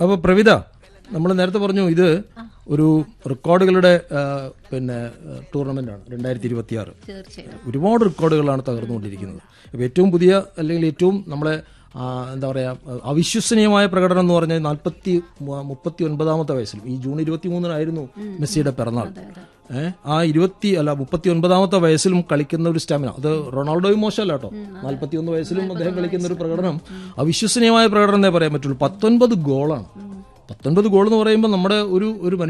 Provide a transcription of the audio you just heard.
അപ്പോൾ പ്രവിത നമ്മൾ നേരത്തെ പറഞ്ഞു ഇത് ഒരു റെക്കോർഡുകളുടെ ആ, പിന്നെ ടൂർണമെന്റ് ആണ് രണ്ടായിരത്തി ഇരുപത്തി ആറ് തീർച്ചയായും ഒരുപാട് റെക്കോർഡുകളാണ് തകർന്നുകൊണ്ടിരിക്കുന്നത് അപ്പോൾ ഏറ്റവും പുതിയ അല്ലെങ്കിൽ ഏറ്റവും നമ്മളെ ആ, എന്താ പറയുക അവിശ്വസനീയമായ പ്രകടനം എന്ന് പറഞ്ഞാൽ നാൽപ്പത്തി മുപ്പത്തി ഒൻപതാമത്തെ വയസ്സിൽ ഈ ജൂൺ ഇരുപത്തി മൂന്നിനായിരുന്നു മെസ്സിയുടെ പിറന്നാൾ ഏഹ് ആ ഇരുപത്തി അല്ല മുപ്പത്തി ഒൻപതാമത്തെ വയസ്സിലും കളിക്കുന്ന ഒരു സ്റ്റാമിന അത് റൊണാൾഡോയും മോശമല്ല കേട്ടോ നാൽപ്പത്തി ഒന്ന് വയസ്സിലും അദ്ദേഹം കളിക്കുന്ന ഒരു പ്രകടനം അവിശ്വസനീയമായ പ്രകടനം എന്നേ പറയാൻ പറ്റുള്ളൂ പത്തൊൻപത് ഗോളാണ് പത്തൊൻപത് ഗോൾ എന്ന് പറയുമ്പോൾ നമ്മുടെ ഒരു ഒരു